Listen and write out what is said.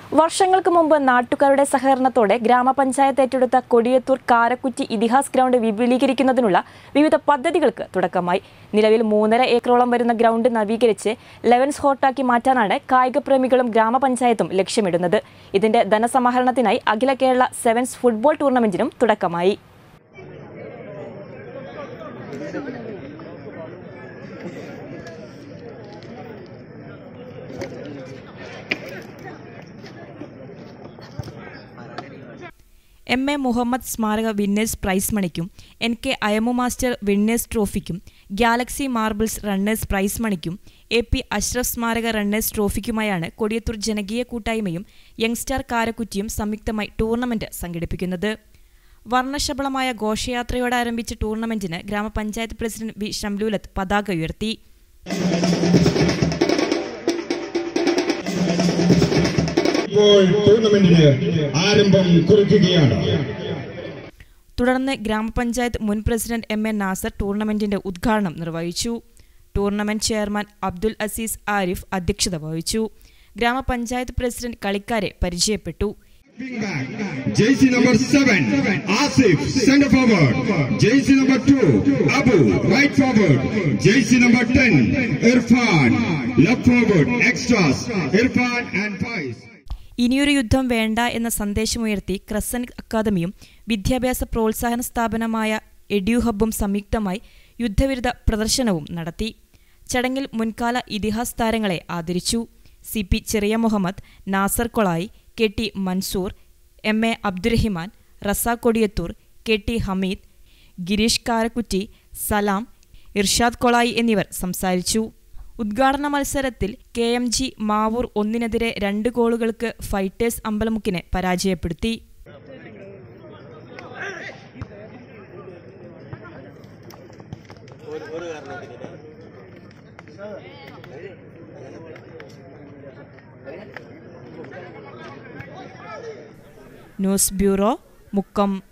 വർഷങ്ങൾക്ക് മുമ്പ് നാട്ടുകാരുടെ സഹകരണത്തോടെ ഗ്രാമപഞ്ചായത്ത് ഏറ്റെടുത്ത കൊടിയത്തൂർ കാരക്കുറ്റി ഇതിഹാസ് ഗ്രൗണ്ട് വിപുലീകരിക്കുന്നതിനുള്ള വിവിധ പദ്ധതികൾക്ക് തുടക്കമായി നിലവിൽ മൂന്നര ഏക്കറോളം വരുന്ന ഗ്രൗണ്ട് നവീകരിച്ച് ലെവൻസ് ഹോട്ടാക്കി മാറ്റാനാണ് കായിക പ്രേമികളും ഗ്രാമപഞ്ചായത്തും ലക്ഷ്യമിടുന്നത് ഇതിന്റെ ധനസമാഹരണത്തിനായി അഖില കേരള സെവൻസ് ഫുട്ബോൾ ടൂർണമെന്റിനും തുടക്കമായി എം എ മുഹമ്മദ് സ്മാരക വിന്നേഴ്സ് പ്രൈസ് മണിക്കും N K Ayamu master winners ട്രോഫിക്കും ഗാലക്സി മാർബിൾസ് റണ്ണേഴ്സ് പ്രൈസ് മണിക്കും എ പി അഷ്റഫ് സ്മാരക റണ്ണേഴ്സ് ട്രോഫിക്കുമായാണ് കൊടിയത്തൂർ ജനകീയ കൂട്ടായ്മയും യങ്സ്റ്റാർ കാരക്കുറ്റിയും സംയുക്തമായി ടൂർണമെന്റ് സംഘടിപ്പിക്കുന്നത് വർണ്ണശബളമായ ഘോഷയാത്രയോടെ ആരംഭിച്ച ടൂർണമെന്റിന് ഗ്രാമപഞ്ചായത്ത് പ്രസിഡന്റ് വി ഷംലൂലത്ത് പതാക ഉയർത്തി ഇപ്പോൾ ടൂർണമെന്റിന് ആരംഭം കുറിക്കുകയാണ് തുടർന്ന് ഗ്രാമപഞ്ചായത്ത് മുൻ പ്രസിഡന്റ് എം എ നാസർ ടൂർണമെന്റിന്റെ ഉദ്ഘാടനം നിർവഹിച്ചു ടൂർണമെന്റ് ചെയർമാൻ അബ്ദുൽ അസീസ് ആരിഫ് അധ്യക്ഷത വഹിച്ചു ഗ്രാമപഞ്ചായത്ത് പ്രസിഡന്റ് കളിക്കാരെ പരിചയപ്പെട്ടു jersey number seven Asif centre forward jersey number two Abu right forward jersey number ten Irfan left forward extras Irfan and Faiz ഇനിയൊരു യുദ്ധം വേണ്ട എന്ന സന്ദേശമുയർത്തി ക്രസൻ അക്കാദമിയും വിദ്യാഭ്യാസ പ്രോത്സാഹന സ്ഥാപനമായ എഡ്യു ഹബ്ബും സംയുക്തമായി യുദ്ധവിരുദ്ധ പ്രദർശനവും നടത്തി ചടങ്ങിൽ മുൻകാല ഇതിഹാസ് താരങ്ങളെ ആദരിച്ചു C P Cheriya Muhammad Nasar Kolayi K T Mansoor M A Abdurahiman Raza Kodiyathur K T Hameed Gireesh Karakkutty Salam Irshad Kolayi എന്നിവർ സംസാരിച്ചു ഉദ്ഘാടന മത്സരത്തിൽ കെ എം ജി മാവൂർ ഒന്നിനെതിരെ രണ്ട് ഗോളുകൾക്ക് ഫൈറ്റേഴ്സ് അമ്പലമുക്കിനെ പരാജയപ്പെടുത്തി ന്യൂസ് ബ്യൂറോ മുക്കം